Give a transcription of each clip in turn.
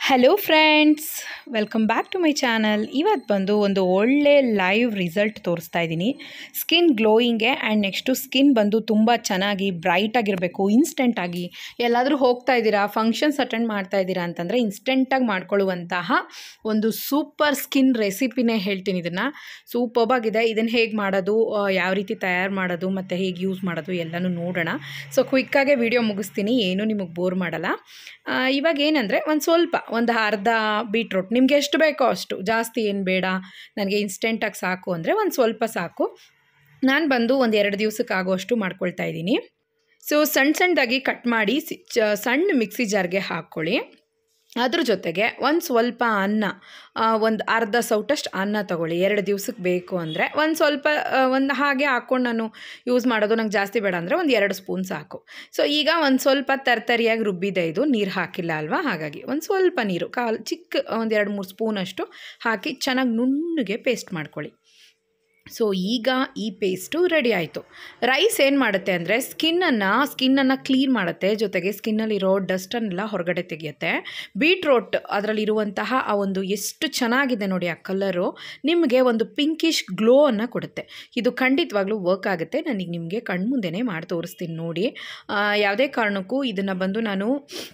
hello friends welcome back to my channel ಇವತ್ತು ಬಂದು ಒಂದು ಒಳ್ಳೆ ಲೈವ್ ರಿಸಲ್ಟ್ ತೋರಿಸ್ತಾ ಇದ್ದೀನಿ ಸ್ಕಿನ್ ಗ್ಲೋಯಿಂಗ್ಗೆ ಆ್ಯಂಡ್ ನೆಕ್ಸ್ಟು ಸ್ಕಿನ್ ಬಂದು ತುಂಬ ಚೆನ್ನಾಗಿ ಬ್ರೈಟಾಗಿರಬೇಕು ಇನ್ಸ್ಟೆಂಟಾಗಿ ಎಲ್ಲಾದರೂ ಹೋಗ್ತಾ ಇದ್ದೀರಾ ಫಂಕ್ಷನ್ಸ್ ಅಟೆಂಡ್ ಮಾಡ್ತಾ ಇದ್ದೀರಾ ಅಂತಂದರೆ ಇನ್ಸ್ಟೆಂಟಾಗಿ ಮಾಡ್ಕೊಳ್ಳುವಂತಹ ಒಂದು ಸೂಪರ್ ಸ್ಕಿನ್ ರೆಸಿಪಿನೇ ಹೇಳ್ತೀನಿ ಇದನ್ನು ಸೂಪರ್ಬಾಗಿದೆ ಇದನ್ನು ಹೇಗೆ ಮಾಡೋದು ಆ, ಯಾವ ರೀತಿ ತಯಾರು ಮಾಡೋದು ಮತ್ತು ಹೇಗೆ ಯೂಸ್ ಮಾಡೋದು ಎಲ್ಲನೂ ನೋಡೋಣ ಸೊ ಕ್ವಿಕ್ಕಾಗೆ ವಿಡಿಯೋ ಮುಗಿಸ್ತೀನಿ ಏನೂ ನಿಮಗೆ ಬೋರ್ ಮಾಡಲ್ಲ ಆ, ಇವಾಗ ಏನಂದರೆ ಒಂದು ಸ್ವಲ್ಪ ಒಂದು ಅರ್ಧ ಬೀಟ್ರೂಟ್ ನಿಮಗೆ ಎಷ್ಟು ಬೇಕೋ ಅಷ್ಟು ಜಾಸ್ತಿ ಏನು ಬೇಡ ನನಗೆ ಇನ್ಸ್ಟೆಂಟಾಗಿ ಸಾಕು ಅಂದರೆ ಒಂದು ಸ್ವಲ್ಪ ಸಾಕು ನಾನು ಬಂದು ಒಂದು ಎರಡು ದಿವ್ಸಕ್ಕೆ ಆಗೋಷ್ಟು ಮಾಡ್ಕೊಳ್ತಾ ಇದ್ದೀನಿ ಸೊ ಸಣ್ಣ ಸಣ್ಣದಾಗಿ ಕಟ್ ಮಾಡಿ ಸಿ- ಚ ಸಣ್ಣ ಮಿಕ್ಸಿ ಜಾರ್ಗೆ ಹಾಕ್ಕೊಳ್ಳಿ ಅದ್ರ ಜೊತೆಗೆ ಒಂದು ಸ್ವಲ್ಪ ಅನ್ನ ಒಂದು ಅರ್ಧ ಸೌಟಷ್ಟು ಅನ್ನ ತಗೊಳ್ಳಿ ಎರಡು ದಿವ್ಸಕ್ಕೆ ಬೇಕು ಅಂದರೆ ಒಂದು ಸ್ವಲ್ಪ ಒಂದು ಹಾಗೆ ಹಾಕ್ಕೊಂಡು ನಾನು ಯೂಸ್ ಮಾಡೋದು ನಂಗೆ ಜಾಸ್ತಿ ಬೇಡ ಅಂದರೆ ಒಂದು ಎರಡು ಸ್ಪೂನ್ ಸಾಕು ಸೊ ಈಗ ಒಂದು ಸ್ವಲ್ಪ ತರ್ತರಿಯಾಗಿ ರುಬ್ಬಿದೆ ಇದು ನೀರು ಹಾಕಿಲ್ಲ ಅಲ್ವಾ ಹಾಗಾಗಿ ಒಂದು ಸ್ವಲ್ಪ ನೀರು ಕಾಲು ಚಿಕ್ಕ ಒಂದು ಎರಡು ಮೂರು ಸ್ಪೂನಷ್ಟು ಹಾಕಿ ಚೆನ್ನಾಗಿ ನುಣ್ಣಗೆ ಪೇಸ್ಟ್ ಮಾಡ್ಕೊಳ್ಳಿ ಸೊ ಈಗ ಈ ಪೇಸ್ಟು ರೆಡಿ ಆಯಿತು ರೈಸ್ ಏನು ಮಾಡುತ್ತೆ ಅಂದರೆ ಸ್ಕಿನ್ನನ್ನು ಸ್ಕಿನ್ನನ್ನು ಕ್ಲೀನ್ ಮಾಡುತ್ತೆ ಜೊತೆಗೆ ಸ್ಕಿನ್ನಲ್ಲಿರೋ ಡಸ್ಟನ್ನೆಲ್ಲ ಹೊರಗಡೆ ತೆಗೆಯುತ್ತೆ ಬೀಟ್ರೋಟ್ ಅದರಲ್ಲಿರುವಂತಹ ಆ ಒಂದು ಎಷ್ಟು ಚೆನ್ನಾಗಿದೆ ನೋಡಿ ಆ ಕಲರು ನಿಮಗೆ ಒಂದು ಪಿಂಕಿಶ್ ಗ್ಲೋವನ್ನು ಕೊಡುತ್ತೆ ಇದು ಖಂಡಿತವಾಗ್ಲೂ ವರ್ಕ್ ಆಗುತ್ತೆ ನನಗೆ ನಿಮಗೆ ಕಣ್ಮುಂದೆನೇ ಮಾಡಿ ತೋರಿಸ್ತೀನಿ ನೋಡಿ ಆ, ಯಾವುದೇ ಕಾರಣಕ್ಕೂ ಇದನ್ನು ಬಂದು ನಾನು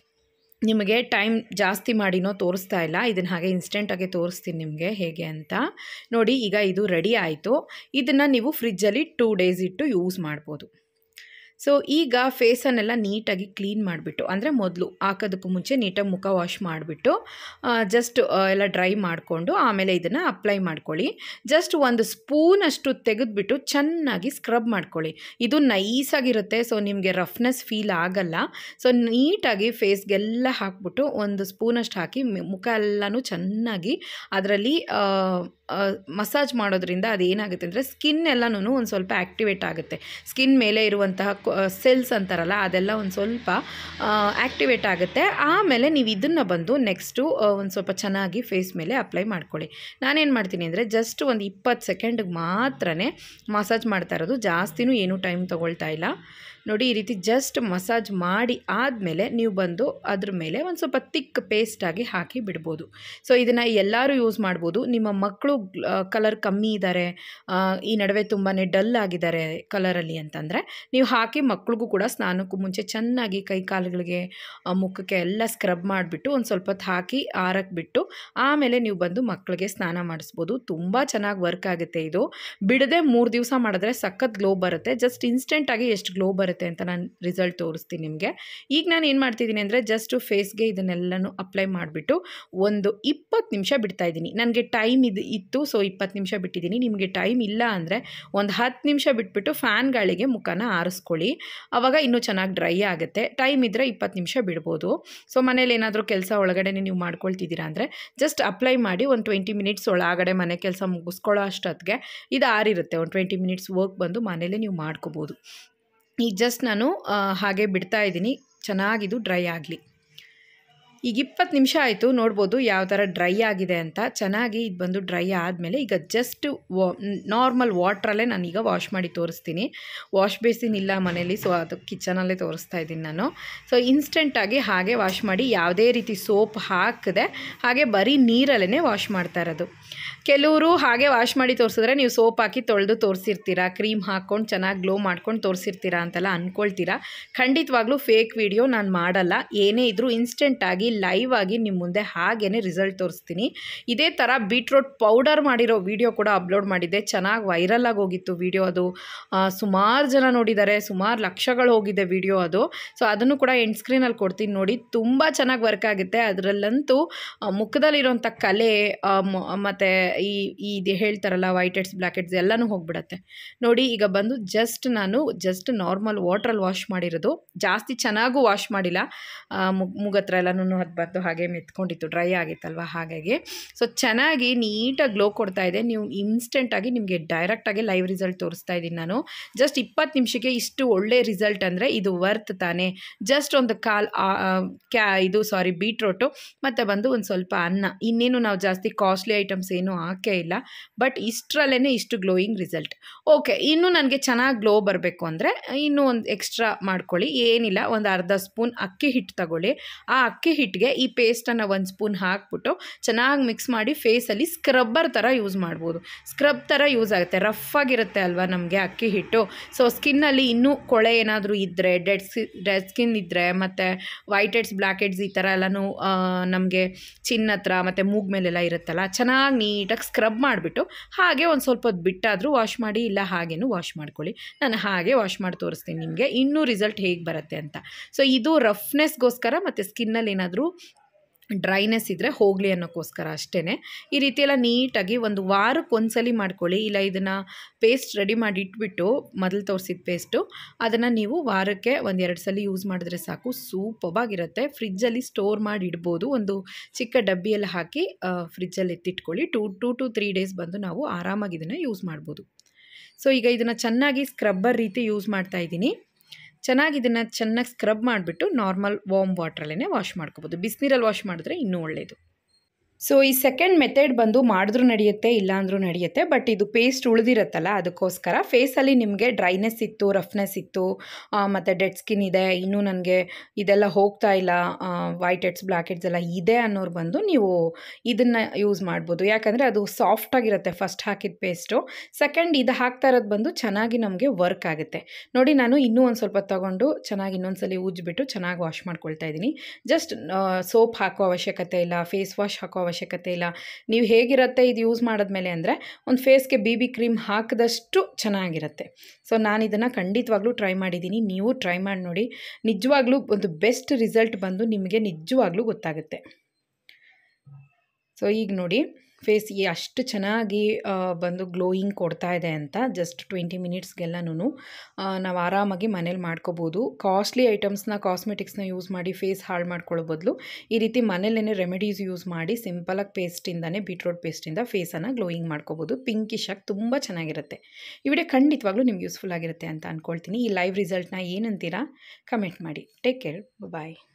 ನಿಮಗೆ ಟೈಮ್ ಜಾಸ್ತಿ ಮಾಡಿನೋ ತೋರಿಸ್ತಾ ಇಲ್ಲ ಇದನ್ನು ಹಾಗೆ ಇನ್ಸ್ಟೆಂಟಾಗಿ ತೋರಿಸ್ತೀನಿ ನಿಮಗೆ ಹೇಗೆ ಅಂತ ನೋಡಿ ಈಗ ಇದು ರೆಡಿ ಆಯಿತು ಇದನ್ನು ನೀವು ಫ್ರಿಜ್ಜಲ್ಲಿ ಟೂ ಡೇಸ್ ಇಟ್ಟು ಯೂಸ್ ಮಾಡ್ಬೋದು ಸೊ ಈಗ ಫೇಸನ್ನೆಲ್ಲ ನೀಟಾಗಿ ಕ್ಲೀನ್ ಮಾಡಿಬಿಟ್ಟು ಅಂದರೆ ಮೊದಲು ಹಾಕೋದಕ್ಕೂ ಮುಂಚೆ ನೀಟಾಗಿ ಮುಖ ವಾಶ್ ಮಾಡಿಬಿಟ್ಟು ಜಸ್ಟ್ ಎಲ್ಲ ಡ್ರೈ ಮಾಡಿಕೊಂಡು ಆಮೇಲೆ ಇದನ್ನು ಅಪ್ಲೈ ಮಾಡ್ಕೊಳ್ಳಿ ಜಸ್ಟ್ ಒಂದು ಸ್ಪೂನಷ್ಟು ತೆಗೆದುಬಿಟ್ಟು ಚೆನ್ನಾಗಿ ಸ್ಕ್ರಬ್ ಮಾಡ್ಕೊಳ್ಳಿ ಇದು ನೈಸಾಗಿರುತ್ತೆ ಸೊ ನಿಮಗೆ ರಫ್ನೆಸ್ ಫೀಲ್ ಆಗಲ್ಲ ಸೊ ನೀಟಾಗಿ ಫೇಸ್ಗೆಲ್ಲ ಹಾಕ್ಬಿಟ್ಟು ಒಂದು ಸ್ಪೂನಷ್ಟು ಹಾಕಿ ಮಿ- ಮುಖ ಎಲ್ಲನೂ ಚೆನ್ನಾಗಿ ಅದರಲ್ಲಿ ಮಸಾಜ್ ಮಾಡೋದ್ರಿಂದ ಅದೇನಾಗುತ್ತೆ ಅಂದರೆ ಸ್ಕಿನ್ ಎಲ್ಲನೂ ಒಂದು ಸ್ವಲ್ಪ ಆ್ಯಕ್ಟಿವೇಟ್ ಆಗುತ್ತೆ ಸ್ಕಿನ್ ಮೇಲೆ ಇರುವಂತಹ ಸೆಲ್ಸ್ ಅಂತಾರಲ್ಲ ಅದೆಲ್ಲ ಒಂದು ಸ್ವಲ್ಪ ಆ್ಯಕ್ಟಿವೇಟ್ ಆಗುತ್ತೆ ಆಮೇಲೆ ನೀವು ಇದನ್ನು ಬಂದು ನೆಕ್ಸ್ಟು ಒಂದು ಸ್ವಲ್ಪ ಚೆನ್ನಾಗಿ ಫೇಸ್ ಮೇಲೆ ಅಪ್ಲೈ ಮಾಡ್ಕೊಳ್ಳಿ ನಾನೇನು ಮಾಡ್ತೀನಿ ಅಂದರೆ ಜಸ್ಟ್ ಒಂದು ಇಪ್ಪತ್ತು ಸೆಕೆಂಡ್ಗೆ ಮಾತ್ರನೇ ಮಸಾಜ್ ಮಾಡ್ತಾ ಇರೋದು ಜಾಸ್ತಿನೂ ಏನೂ ಟೈಮ್ ತೊಗೊಳ್ತಾ ಇಲ್ಲ ನೋಡಿ ಈ ರೀತಿ ಜಸ್ಟ್ ಮಸಾಜ್ ಮಾಡಿ ಆದಮೇಲೆ ನೀವು ಬಂದು ಅದ್ರ ಮೇಲೆ ಒಂದು ಸ್ವಲ್ಪ ತಿಕ್ ಪೇಸ್ಟಾಗಿ ಹಾಕಿ ಬಿಡ್ಬೋದು ಸೊ ಇದನ್ನು ಎಲ್ಲರೂ ಯೂಸ್ ಮಾಡ್ಬೋದು ನಿಮ್ಮ ಮಕ್ಕಳು ಕಲರ್ ಕಮ್ಮಿ ಇದ್ದಾರೆ ಈ ನಡುವೆ ತುಂಬಾ ಡಲ್ ಆಗಿದ್ದಾರೆ ಕಲರಲ್ಲಿ ಅಂತಂದರೆ ನೀವು ಹಾಕಿ ಮಕ್ಳಿಗೂ ಕೂಡ ಸ್ನಾನಕ್ಕೂ ಮುಂಚೆ ಚೆನ್ನಾಗಿ ಕೈ ಕಾಲುಗಳಿಗೆ ಆ, ಮುಖಕ್ಕೆ ಎಲ್ಲ ಸ್ಕ್ರಬ್ ಮಾಡಿಬಿಟ್ಟು ಒಂದು ಸ್ವಲ್ಪ ಹೊತ್ತು ಹಾಕಿ ಆರಕ್ಕೆ ಬಿಟ್ಟು ಆಮೇಲೆ ನೀವು ಬಂದು ಮಕ್ಕಳಿಗೆ ಸ್ನಾನ ಮಾಡಿಸ್ಬೋದು ತುಂಬ ಚೆನ್ನಾಗಿ ವರ್ಕ್ ಆಗುತ್ತೆ ಇದು ಬಿಡದೆ ಮೂರು ದಿವಸ ಮಾಡಿದ್ರೆ ಸಖತ್ ಗ್ಲೋ ಬರುತ್ತೆ ಜಸ್ಟ್ ಇನ್ಸ್ಟೆಂಟಾಗಿ ಎಷ್ಟು ಗ್ಲೋ ಬರುತ್ತೆ ಅಂತ ನಾನು ರಿಸಲ್ಟ್ ತೋರಿಸ್ತೀನಿ ನಿಮಗೆ ಈಗ ನಾನು ಏನು ಮಾಡ್ತಿದ್ದೀನಿ ಅಂದರೆ ಜಸ್ಟ್ ಫೇಸ್ಗೆ ಇದನ್ನೆಲ್ಲನೂ ಅಪ್ಲೈ ಮಾಡಿಬಿಟ್ಟು ಒಂದು ಇಪ್ಪತ್ತು ನಿಮಿಷ ಬಿಡ್ತಾ ಇದ್ದೀನಿ ನನಗೆ ಟೈಮ್ ಇದು ಇತ್ತು ಸೊ ಇಪ್ಪತ್ತು ನಿಮಿಷ ಬಿಟ್ಟಿದ್ದೀನಿ ನಿಮಗೆ ಟೈಮ್ ಇಲ್ಲ ಅಂದರೆ ಒಂದು ಹತ್ತು ನಿಮಿಷ ಬಿಟ್ಬಿಟ್ಟು ಫ್ಯಾನ್ ಗಾಳಿಗೆ ಮುಖನ ಆರಿಸ್ಕೊಳ್ಳಿ ಆವಾಗ ಇನ್ನೂ ಚೆನ್ನಾಗಿ ಡ್ರೈ ಆಗುತ್ತೆ ಟೈಮ್ ಇದ್ದರೆ ಇಪ್ಪತ್ತು ನಿಮಿಷ ಬಿಡ್ಬೋದು ಸೊ ಮನೇಲಿ ಏನಾದರೂ ಕೆಲಸ ಒಳಗಡೆ ನೀವು ಮಾಡ್ಕೊಳ್ತಿದ್ದೀರಾ ಅಂದರೆ ಜಸ್ಟ್ ಅಪ್ಲೈ ಮಾಡಿ ಒಂದು ಟ್ವೆಂಟಿ ಮಿನಿಟ್ಸ್ ಒಳಗಡೆ ಮನೆ ಕೆಲಸ ಮುಗಿಸ್ಕೊಳ್ಳೋ ಅಷ್ಟೊತ್ತಿಗೆ ಇದು ಆರಿರುತ್ತೆ ಒಂದು ಟ್ವೆಂಟಿ ಮಿನಿಟ್ಸ್ ವರ್ಕ್ ಬಂದು ಮನೇಲೇ ನೀವು ಮಾಡ್ಕೋಬೋದು ಈಗ ಜಸ್ಟ್ ನಾನು ಆ, ಹಾಗೆ ಬಿಡ್ತಾ ಇದ್ದೀನಿ ಚೆನ್ನಾಗಿದು ಡ್ರೈ ಆಗಲಿ ಈಗ ಇಪ್ಪತ್ತು ನಿಮಿಷ ಆಯಿತು ನೋಡ್ಬೋದು ಯಾವ ಥರ ಡ್ರೈ ಆಗಿದೆ ಅಂತ ಚೆನ್ನಾಗಿ ಇದು ಬಂದು ಡ್ರೈ ಆದಮೇಲೆ ಈಗ ಜಸ್ಟ್ ವಾ ನಾರ್ಮಲ್ ವಾಟ್ರಲ್ಲೇ ನಾನೀಗ ವಾಶ್ ಮಾಡಿ ತೋರಿಸ್ತೀನಿ ವಾಶ್ ಬೇಸಿನ್ ಇಲ್ಲ ಮನೇಲಿ ಸೊ ಅದು ಕಿಚನಲ್ಲೇ ತೋರಿಸ್ತಾ ಇದ್ದೀನಿ ನಾನು ಸೊ ಇನ್ಸ್ಟೆಂಟಾಗಿ ಹಾಗೆ ವಾಶ್ ಮಾಡಿ ಯಾವುದೇ ರೀತಿ ಸೋಪ್ ಹಾಕದೆ ಹಾಗೆ ಬರೀ ನೀರಲ್ಲೇ ವಾಶ್ ಮಾಡ್ತಾ ಇರೋದು ಕೆಲವರು ಹಾಗೆ ವಾಶ್ ಮಾಡಿ ತೋರಿಸಿದ್ರೆ ನೀವು ಸೋಪ್ ಹಾಕಿ ತೊಳೆದು ತೋರಿಸಿರ್ತೀರಾ ಕ್ರೀಮ್ ಹಾಕ್ಕೊಂಡು ಚೆನ್ನಾಗಿ ಗ್ಲೋ ಮಾಡ್ಕೊಂಡು ತೋರಿಸಿರ್ತೀರಾ ಅಂತೆಲ್ಲ ಅಂದ್ಕೊಳ್ತೀರಾ ಖಂಡಿತವಾಗ್ಲೂ ಫೇಕ್ ವಿಡಿಯೋ ನಾನು ಮಾಡಲ್ಲ ಏನೇ ಇದ್ರೂ ಇನ್ಸ್ಟೆಂಟಾಗಿ ಲೈವ್ ಆಗಿ ನಿಮ್ಮ ಮುಂದೆ ಹಾಗೇ ರಿಸಲ್ಟ್ ತೋರಿಸ್ತೀನಿ ಇದೇ ಥರ ಬೀಟ್ರೋಟ್ ಪೌಡರ್ ಮಾಡಿರೋ ವಿಡಿಯೋ ಕೂಡ ಅಪ್ಲೋಡ್ ಮಾಡಿದ್ದೆ ಚೆನ್ನಾಗಿ ವೈರಲ್ ಆಗಿ ಹೋಗಿತ್ತು ವಿಡಿಯೋ ಅದು ಸುಮಾರು ಜನ ನೋಡಿದ್ದಾರೆ ಸುಮಾರು ಲಕ್ಷಗಳು ಹೋಗಿದೆ ವಿಡಿಯೋ ಅದು ಸೊ ಅದನ್ನು ಕೂಡ ಎಂಡ್ ಸ್ಕ್ರೀನಲ್ಲಿ ಕೊಡ್ತೀನಿ ನೋಡಿ ತುಂಬ ಚೆನ್ನಾಗಿ ವರ್ಕ್ ಆಗುತ್ತೆ ಅದರಲ್ಲಂತೂ ಆ, ಮುಖದಲ್ಲಿರೋಂಥ ಕಲೆ ಆ, ಮ- ಮತ್ತು ಈ ಈ ಇದು ಹೇಳ್ತಾರಲ್ಲ ವೈಟ್ ಹೆಡ್ಸ್ ಬ್ಲ್ಯಾಕ್ ಹೆಡ್ಸ್ ಎಲ್ಲನೂ ಹೋಗ್ಬಿಡತ್ತೆ ನೋಡಿ ಈಗ ಬಂದು ಜಸ್ಟ್ ನಾನು ಜಸ್ಟ್ ನಾರ್ಮಲ್ ವಾಟ್ರಲ್ಲಿ ವಾಶ್ ಮಾಡಿರೋದು ಜಾಸ್ತಿ ಚೆನ್ನಾಗೂ ವಾಶ್ ಮಾಡಿಲ್ಲ ಆ, ಮುಗ್ ಮುಗತ್ರ ಎಲ್ಲನೂ ಅದು ಬಂದು ಹಾಗೆ ಮೆತ್ಕೊಂಡಿತ್ತು ಡ್ರೈ ಆಗಿತ್ತಲ್ವ ಹಾಗಾಗಿ ಸೊ ಚೆನ್ನಾಗಿ ನೀಟಾಗಿ ಗ್ಲೋ ಕೊಡ್ತಾ ಇದೆ ನೀವು ಇನ್ಸ್ಟೆಂಟಾಗಿ ನಿಮಗೆ ಡೈರೆಕ್ಟಾಗಿ ಲೈವ್ ರಿಸಲ್ಟ್ ತೋರಿಸ್ತಾ ಇದ್ದೀನಿ ನಾನು ಜಸ್ಟ್ ಇಪ್ಪತ್ತು ನಿಮಿಷಕ್ಕೆ ಇಷ್ಟು ಒಳ್ಳೆ ರಿಸಲ್ಟ್ ಅಂದರೆ ಇದು ವರ್ತ್ ತಾನೇ ಜಸ್ಟ್ ಒಂದು ಕಾಲ್ ಕ್ಯಾ ಇದು ಸಾರಿ ಬೀಟ್ರೋಟು ಮತ್ತು ಬಂದು ಒಂದು ಸ್ವಲ್ಪ ಅನ್ನ ಇನ್ನೇನು ನಾವು ಜಾಸ್ತಿ ಕಾಸ್ಟ್ಲಿ ಐಟಮ್ಸ್ ಏನೂ ಹಾಕೇ ಇಲ್ಲ ಬಟ್ ಇಷ್ಟರಲ್ಲೇ ಇಷ್ಟು ಗ್ಲೋಯಿಂಗ್ ರಿಸಲ್ಟ್ ಓಕೆ ಇನ್ನು ನನಗೆ ಚೆನ್ನಾಗಿ ಗ್ಲೋ ಬರಬೇಕು ಅಂದರೆ ಇನ್ನೂ ಒಂದು ಎಕ್ಸ್ಟ್ರಾ ಮಾಡ್ಕೊಳ್ಳಿ ಏನಿಲ್ಲ ಒಂದು ಅರ್ಧ ಸ್ಪೂನ್ ಅಕ್ಕಿ ಹಿಟ್ಟು ತಗೊಳ್ಳಿ ಆ ಅಕ್ಕಿ ಹಿಟ್ಟು ಹಿಟ್ಟಿಗೆ ಈ ಪೇಸ್ಟನ್ನು ಒಂದು ಸ್ಪೂನ್ ಹಾಕ್ಬಿಟ್ಟು ಚೆನ್ನಾಗಿ ಮಿಕ್ಸ್ ಮಾಡಿ ಫೇಸಲ್ಲಿ ಸ್ಕ್ರಬ್ಬರ್ ಥರ ಯೂಸ್ ಮಾಡ್ಬೋದು ಸ್ಕ್ರಬ್ ಥರ ಯೂಸ್ ಆಗುತ್ತೆ ರಫ್ ಆಗಿರುತ್ತೆ ಅಲ್ವಾ ನಮಗೆ ಅಕ್ಕಿ ಹಿಟ್ಟು ಸೊ ಸ್ಕಿನ್ನಲ್ಲಿ ಇನ್ನೂ ಕೊಳೆ ಏನಾದರೂ ಇದ್ದರೆ ಡೆಡ್ ಸ್ಕಿ ಡೆಡ್ ಸ್ಕಿನ್ ಇದ್ದರೆ ಮತ್ತು ವೈಟ್ ಹೆಡ್ಸ್ ಬ್ಲ್ಯಾಕ್ ಹೆಡ್ಸ್ ಈ ಥರ ಎಲ್ಲನೂ ನಮಗೆ ಚಿನ್ನ ಹತ್ರ ಮತ್ತು ಮೂಗ್ ಮೇಲೆಲ್ಲ ಇರುತ್ತಲ್ಲ ಚೆನ್ನಾಗಿ ನೀಟಾಗಿ ಸ್ಕ್ರಬ್ ಮಾಡಿಬಿಟ್ಟು ಹಾಗೆ ಒಂದು ಸ್ವಲ್ಪ ಹೊತ್ತು ಬಿಟ್ಟಾದರೂ ವಾಶ್ ಮಾಡಿ ಇಲ್ಲ ಹಾಗೇನೂ ವಾಶ್ ಮಾಡ್ಕೊಳ್ಳಿ ನಾನು ಹಾಗೆ ವಾಶ್ ಮಾಡಿ ತೋರಿಸ್ತೀನಿ ನಿಮಗೆ ಇನ್ನೂ ರಿಸಲ್ಟ್ ಹೇಗೆ ಬರುತ್ತೆ ಅಂತ ಸೊ ಇದು ರಫ್ನೆಸ್ಗೋಸ್ಕರ ಮತ್ತು ಸ್ಕಿನ್ನಲ್ಲಿ ಏನಾದರೂ ಡ್ರೈನೆಸ್ ಇದ್ದರೆ ಹೋಗಲಿ ಅನ್ನೋಕ್ಕೋಸ್ಕರ ಅಷ್ಟೇ ಈ ರೀತಿ ಎಲ್ಲ ನೀಟಾಗಿ ಒಂದು ವಾರಕ್ಕೆ ಒಂದ್ಸಲಿ ಮಾಡ್ಕೊಳ್ಳಿ ಇಲ್ಲ ಇದನ್ನು ಪೇಸ್ಟ್ ರೆಡಿ ಮಾಡಿ ಇಟ್ಬಿಟ್ಟು ಮೊದಲು ತೋರಿಸಿದ ಪೇಸ್ಟು ಅದನ್ನು ನೀವು ವಾರಕ್ಕೆ ಒಂದು ಎರಡು ಸಲ ಯೂಸ್ ಮಾಡಿದ್ರೆ ಸಾಕು ಸೂಪವಾಗಿರುತ್ತೆ ಫ್ರಿಜ್ಜಲ್ಲಿ ಸ್ಟೋರ್ ಮಾಡಿ ಇಡ್ಬೋದು ಒಂದು ಚಿಕ್ಕ ಡಬ್ಬಿಯಲ್ಲಿ ಹಾಕಿ ಫ್ರಿಜ್ಜಲ್ಲಿ ಎತ್ತಿಟ್ಕೊಳ್ಳಿ two two to three days ಬಂದು ನಾವು ಆರಾಮಾಗಿ ಇದನ್ನು ಯೂಸ್ ಮಾಡ್ಬೋದು ಸೊ ಈಗ ಇದನ್ನು ಚೆನ್ನಾಗಿ ಸ್ಕ್ರಬ್ಬರ್ ರೀತಿ ಯೂಸ್ ಮಾಡ್ತಾ ಇದ್ದೀನಿ ಚೆನ್ನಾಗಿ ಇದನ್ನು ಚೆನ್ನಾಗಿ ಸ್ಕ್ರಬ್ ಮಾಡಿಬಿಟ್ಟು ನಾರ್ಮಲ್ ವಾಮ್ ವಾಟ್ರಲ್ಲೇ ವಾಶ್ ಮಾಡ್ಕೋಬೋದು ಬಿಸಿನೀರಲ್ಲಿ ವಾಶ್ ಮಾಡಿದ್ರೆ ಇನ್ನೂ ಒಳ್ಳೆಯದು ಸೊ ಈ ಸೆಕೆಂಡ್ ಮೆಥಡ್ ಬಂದು ಮಾಡಿದ್ರೂ ನಡೆಯುತ್ತೆ ಇಲ್ಲಾಂದ್ರೂ ನಡೆಯುತ್ತೆ ಬಟ್ ಇದು ಪೇಸ್ಟ್ ಉಳಿದಿರುತ್ತಲ್ಲ ಅದಕ್ಕೋಸ್ಕರ ಫೇಸಲ್ಲಿ ನಿಮಗೆ ಡ್ರೈನೆಸ್ ಇತ್ತು ರಫ್ನೆಸ್ ಇತ್ತು ಮತ್ತು ಡೆಡ್ ಸ್ಕಿನ್ ಇದೆ ಇನ್ನೂ ನನಗೆ ಇದೆಲ್ಲ ಹೋಗ್ತಾ ಇಲ್ಲ ವೈಟ್ ಹೆಡ್ಸ್ ಬ್ಲ್ಯಾಕ್ ಹೆಡ್ಸ್ ಎಲ್ಲ ಇದೆ ಅನ್ನೋರು ಬಂದು ನೀವು ಇದನ್ನು ಯೂಸ್ ಮಾಡ್ಬೋದು ಯಾಕಂದರೆ ಅದು ಸಾಫ್ಟಾಗಿರುತ್ತೆ ಫಸ್ಟ್ ಹಾಕಿದ ಪೇಸ್ಟು ಸೆಕೆಂಡ್ ಇದು ಹಾಕ್ತಾ ಇರೋದು ಬಂದು ಚೆನ್ನಾಗಿ ನಮಗೆ ವರ್ಕ್ ಆಗುತ್ತೆ ನೋಡಿ ನಾನು ಇನ್ನೂ ಒಂದು ಸ್ವಲ್ಪ ತೊಗೊಂಡು ಚೆನ್ನಾಗಿ ಇನ್ನೊಂದ್ಸಲಿ ಉಜ್ಜಿಬಿಟ್ಟು ಚೆನ್ನಾಗಿ ವಾಶ್ ಮಾಡ್ಕೊಳ್ತಾ ಇದ್ದೀನಿ ಜಸ್ಟ್ ಸೋಪ್ ಹಾಕೋ ಅವಶ್ಯಕತೆ ಇಲ್ಲ ಫೇಸ್ ವಾಶ್ ಹಾಕೋ ಅವಶ್ಯಕತೆ ಇಲ್ಲ ನೀವು ಹೇಗಿರುತ್ತೆ ಇದು ಯೂಸ್ ಮಾಡಿದ್ಮೇಲೆ ಅಂದರೆ ಒಂದು ಫೇಸ್ಗೆ ಬಿ ಬಿ ಕ್ರೀಮ್ ಹಾಕಿದಷ್ಟು ಚೆನ್ನಾಗಿರುತ್ತೆ ಸೊ ನಾನು ಇದನ್ನು ಖಂಡಿತವಾಗ್ಲೂ ಟ್ರೈ ಮಾಡಿದ್ದೀನಿ ನೀವು ಟ್ರೈ ಮಾಡಿ ನೋಡಿ ನಿಜವಾಗ್ಲೂ ಒಂದು ಬೆಸ್ಟ್ ರಿಸಲ್ಟ್ ಬಂದು ನಿಮಗೆ ನಿಜವಾಗ್ಲೂ ಗೊತ್ತಾಗುತ್ತೆ ಸೊ ಈಗ ನೋಡಿ ಫೇಸ್ ಅಷ್ಟು ಚೆನ್ನಾಗಿ ಬಂದು ಗ್ಲೋಯಿಂಗ್ ಕೊಡ್ತಾ ಇದೆ ಅಂತ ಜಸ್ಟ್ ಟ್ವೆಂಟಿ ಮಿನಿಟ್ಸ್ಗೆಲ್ಲನೂ ನಾವು ಆರಾಮಾಗಿ ಮನೇಲಿ ಮಾಡ್ಕೋಬೋದು ಕಾಸ್ಟ್ಲಿ ಐಟಮ್ಸ್ನ ಕಾಸ್ಮೆಟಿಕ್ಸ್ನ ಯೂಸ್ ಮಾಡಿ ಫೇಸ್ ಹಾಳು ಮಾಡ್ಕೊಳ್ಳೋ ಬದಲು ಈ ರೀತಿ ಮನೇಲೇ ರೆಮಿಡೀಸ್ ಯೂಸ್ ಮಾಡಿ ಸಿಂಪಲಾಗಿ ಪೇಸ್ಟಿಂದನೇ ಬೀಟ್ರೋಟ್ ಪೇಸ್ಟಿಂದ ಫೇಸನ್ನು ಗ್ಲೋಯಿಂಗ್ ಮಾಡ್ಕೋಬೋದು ಪಿಂಕಿಶ್ ಆಗಿ ತುಂಬ ಚೆನ್ನಾಗಿರುತ್ತೆ ಈ ವಿಡಿಯೋ ಖಂಡಿತವಾಗ್ಲೂ ನಿಮ್ಗೆ ಯೂಸ್ಫುಲ್ ಆಗಿರುತ್ತೆ ಅಂತ ಅಂದ್ಕೊಳ್ತೀನಿ ಈ ಲೈವ್ ರಿಸಲ್ಟ್ನ ಏನಂತೀರಾ ಕಮೆಂಟ್ ಮಾಡಿ ಟೇಕ್ ಕೇರ್ ಬಾಯ್